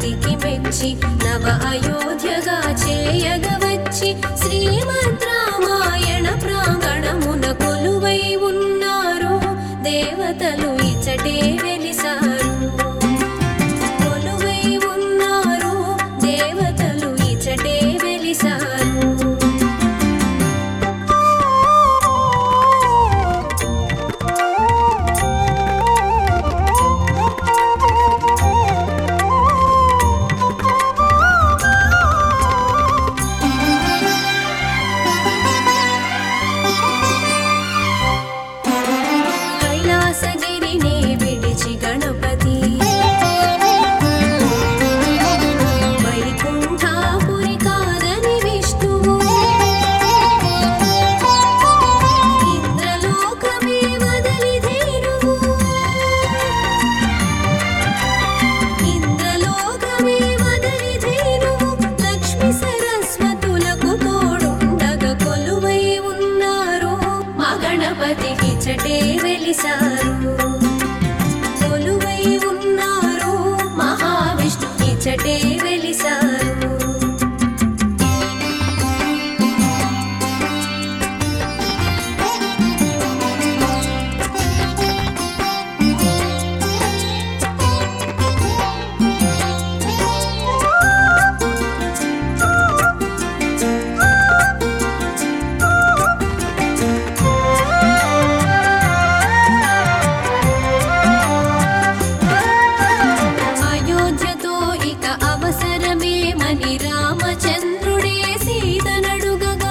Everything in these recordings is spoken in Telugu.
భక్తికి మెచ్చి నవ అయోధ్యగా చేయగ వచ్చి శ్రీమద్ రామాయణ ప్రాంగణమున కొలువై ఉన్నారు దేవతలు ఇచ్చటే వెలిసారు కొలువై ఉన్నారు దేవతలు ఇచ్చటే వెలిసారు కైలాసగిరిని విడిచి గణపతి వైకుంఠాపురి కాదని విష్ణువు ఇంద్రలోకమే వదలి ధీరువు ఇంద్రలోకమే వదలి ధీరువు లక్ష్మి సరస్వతులకు తోడుండగ కొలువై ఉన్నారు మా గణపతికి చటే వెలిసారు కొలువై ఉన్నారు మహావిష్ణుకి చటే వెలిసారు అయోధ్యతో ఇక అవసరమేమని రామచంద్రుడే సీతనడుగగా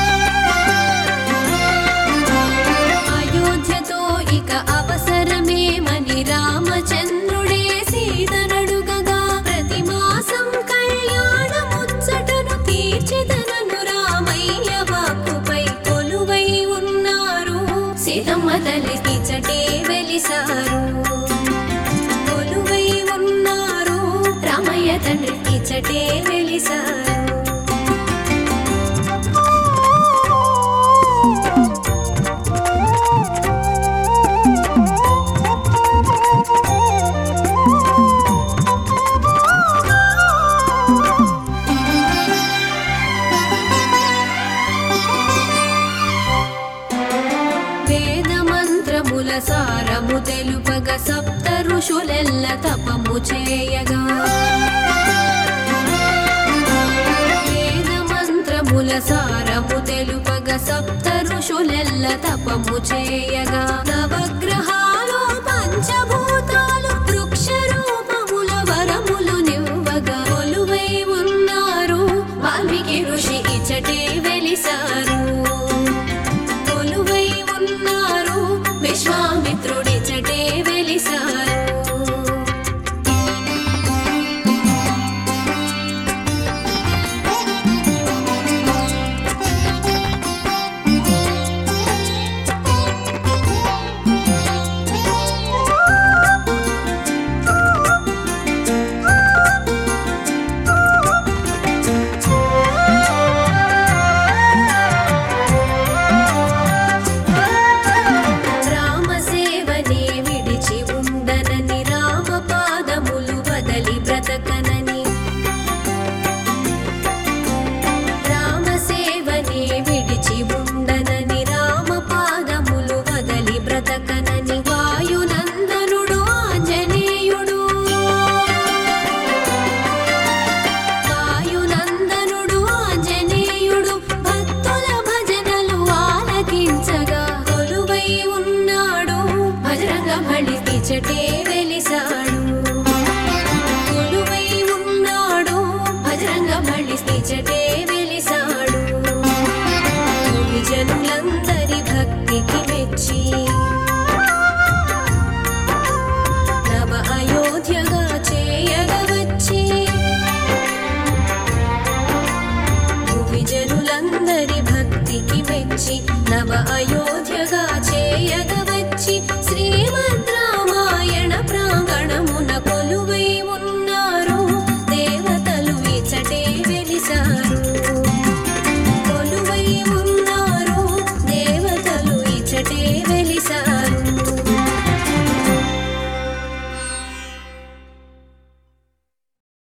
అయోధ్యతో ఇక అవసరమేమని రామచంద్రుడే సీతనడుగగా ప్రతి మాసం కళ్యాణ ముచ్చటను తీర్చిదనను రామయ్య వాక్కుపై కొలువై ఉన్నారు సీతమ్మ తల్లికి చటే వెలిసారు కొలువై ఉన్నారు రామయ్య తండ్రికి చటే వెలిసారు వేద మంత్రముల సారము తెలుపగ సప్త ఋషులెల్ల తపము చేయగా వేద మంత్రముల సారము తెలుపగ సప్త ఋషులెల్ల తపము చేయగా నవగ్రహాలు పంచభూ